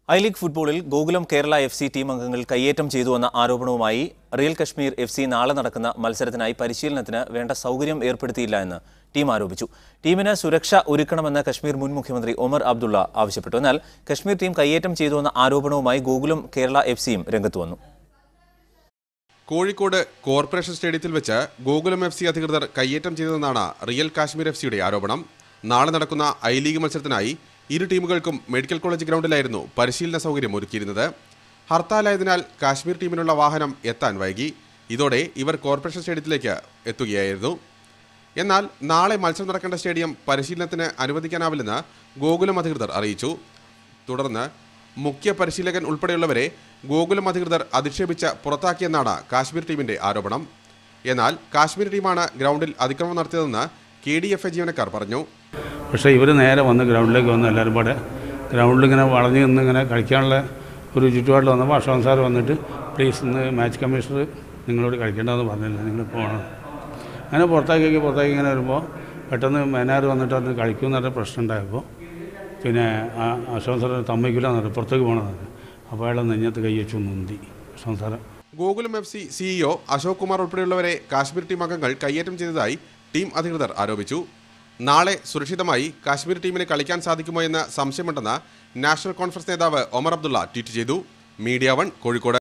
I league ഫുട്ബോളിൽ Gokulam Kerala F C team അംഗങ്ങൾ കയ്യേറ്റം ചെയ്തുവെന്ന ആരോപണവുമായി റിയൽ കശ്മീർ എഫ് സി നാളെ നടക്കുന്ന മത്സരത്തിനായി പരിശീലനത്തിന് വേണ്ട സൗകര്യം ഏർപ്പെടുത്തിയില്ല എന്ന് ടീം ആരോപിച്ചു ടീമിന് സുരക്ഷ ഒരുക്കണമെന്ന് കശ്മീർ മുൻ മുഖ്യമന്ത്രി ഒമർ അബ്ദുള്ള ആവശ്യപ്പെട്ടു എന്നാൽ കശ്മീർ ടീം കയ്യേറ്റം ചെയ്തുവെന്ന ആരോപണവുമായി ഗോകുലം കേരള എഫ് സിയും രംഗത്ത് വന്നു കോഴിക്കോട് കോർപ്പറേഷൻ സ്റ്റേഡിയത്തിൽ വെച്ച് ഗോകുലം എഫ് സി അധികൃതർ കയ്യേറ്റം ചെയ്തതെന്നാണ് റിയൽ കാശ്മീർ എഫ് സിയുടെ ആരോപണം നാളെ നടക്കുന്ന ഐ ലീഗ് മത്സരത്തിനായി ഇരു ടീമുകൾക്കും മെഡിക്കൽ കോളേജ് ഗ്രൗണ്ടിലായിരുന്നു പരിശീലന സൗകര്യം ഒരുക്കിയിരുന്നത് ഹർത്താലായതിനാൽ കാശ്മീർ ടീമിനുള്ള വാഹനം എത്താൻ വൈകി ഇതോടെ ഇവർ കോർപ്പറേഷൻ സ്റ്റേഡിയത്തിലേക്ക് എത്തുകയായിരുന്നു എന്നാൽ നാളെ മത്സരം നടക്കേണ്ട സ്റ്റേഡിയം പരിശീലനത്തിന് അനുവദിക്കാനാവില്ലെന്ന് ഗോകുലം അധികൃതർ അറിയിച്ചു തുടർന്ന് മുഖ്യ പരിശീലകൻ ഉൾപ്പെടെയുള്ളവരെ ഗോകുലം അധികൃതർ അധിക്ഷേപിച്ച് പുറത്താക്കിയെന്നാണ് കാശ്മീർ ടീമിന്റെ ആരോപണം എന്നാൽ കാശ്മീർ ടീമാണ് ഗ്രൗണ്ടിൽ അതിക്രമം നടത്തിയതെന്ന് കെ ഡി എഫ് എ ജീവനക്കാർ പറഞ്ഞു പക്ഷേ ഇവർ നേരെ വന്ന് ഗ്രൗണ്ടിലേക്ക് വന്ന് എല്ലാവരും പാടെ ഗ്രൗണ്ടിൽ ഇങ്ങനെ വളഞ്ഞ് നിന്ന് ഇങ്ങനെ കളിക്കാനുള്ള ഒരു ചുറ്റുപാടിൽ വന്നപ്പോൾ അശോകൻ സാർ വന്നിട്ട് പ്ലീസ് ഇന്ന് മാച്ച് കമ്മീഷണർ നിങ്ങളോട് കളിക്കേണ്ടതെന്ന് പറഞ്ഞില്ല നിങ്ങൾ പോകണം അങ്ങനെ പുറത്താക്കി പുറത്താക്കി ഇങ്ങനെ വരുമ്പോൾ പെട്ടെന്ന് മേനാർ വന്നിട്ട് അതിന് കളിക്കുമെന്ന് പറഞ്ഞ പ്രശ്നം ഉണ്ടായപ്പോൾ പിന്നെ ആ അശോകൻ സാർ തമ്മിക്കില്ല എന്ന് പറഞ്ഞു പുറത്തേക്ക് പോകണമെന്ന് അപ്പോൾ അയാളെ നെഞ്ഞത്ത് കൈ വെച്ചു മുന്തി Ashokan sir Gokulam F C CEO Ashok Kumar ഉൾപ്പെടെയുള്ളവരെ കാശ്മീർ ടീം അംഗങ്ങൾ കയ്യേറ്റം ചെയ്തതായി ടീം അധികൃതർ ആരോപിച്ചു നാളെ സുരക്ഷിതമായി കാശ്മീർ ടീമിന് കളിക്കാൻ സാധിക്കുമോ എന്ന് സംശയമുണ്ടെന്ന് നാഷണൽ കോൺഫറൻസ് നേതാവ് ഒമർ അബ്ദുള്ള ട്വീറ്റ് ചെയ്തു മീഡിയ വൺ കോഴിക്കോട്